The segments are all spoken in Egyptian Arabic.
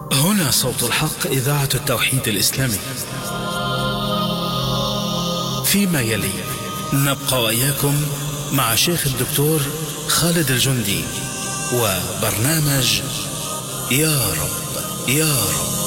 هنا صوت الحق إذاعة التوحيد الإسلامي فيما يلي نبقى وإياكم مع شيخ الدكتور خالد الجندي وبرنامج يا رب يا رب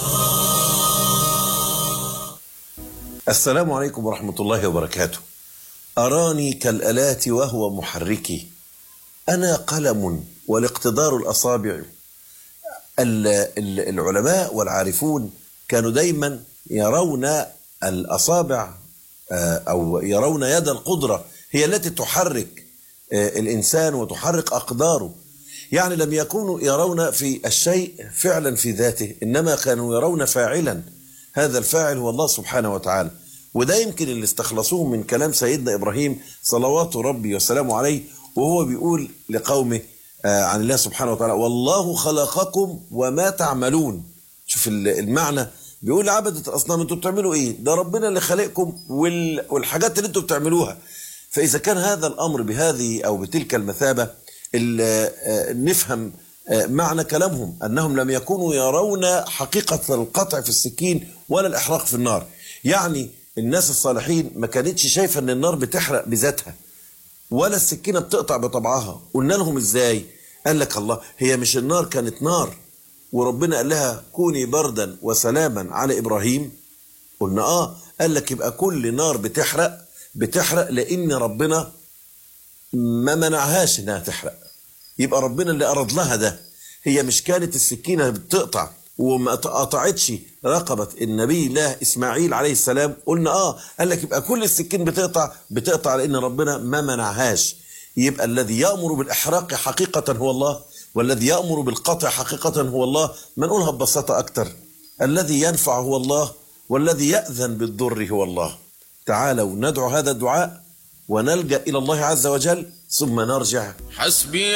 السلام عليكم ورحمة الله وبركاته أراني كالآلات وهو محركي أنا قلم والاقتدار الأصابع ال- ال- العلماء والعارفون كانوا دايما يرون الأصابع آه، أو يرون يد القدرة هي التي تحرك آه، الإنسان وتحرك أقداره يعني لم يكونوا يرون في الشيء فعلا في ذاته إنما كانوا يرون فاعلا هذا الفاعل هو الله سبحانه وتعالى وده يمكن اللي استخلصوه من كلام سيدنا إبراهيم صلوات ربي وسلامه عليه وهو بيقول لقومه آه، عن الله سبحانه وتعالى والله خلقكم وما تعملون شوف ال- المعنى بيقول عبدة الأصنام انتوا بتعملوا ايه ده ربنا اللي خلقكم وال- والحاجات اللي انتوا بتعملوها فإذا كان هذا الأمر بهذه أو بتلك المثابة ال- آه، نفهم آه، معنى كلامهم أنهم لم يكونوا يرون حقيقة القطع في السكين ولا الإحراق في النار يعني الناس الصالحين ما كانتش شايفة أن النار بتحرق بذاتها ولا السكينة بتقطع بطبعها قلنا لهم ازاي قال لك الله هي مش النار كانت نار وربنا قال لها كوني بردا وسلاما على إبراهيم قلنا آه قال لك يبقى كل نار بتحرق بتحرق لأن ربنا ما منعهاش إنها تحرق يبقى ربنا اللي أراد لها ده هي مش كانت السكينة بتقطع وما قطعتش رقبة النبي الله إسماعيل عليه السلام قلنا آه قال لك يبقى كل السكين بتقطع بتقطع لأن ربنا ما منعهاش يبقى الذي يأمر بالإحراق حقيقة هو الله والذي يأمر بالقطع حقيقة هو الله ما نقولها ببساطة أكتر الذي ينفع هو الله والذي يأذن بالضر هو الله تعالوا ندعو هذا الدعاء ونلجأ إلى الله عز وجل ثم نرجع حسبي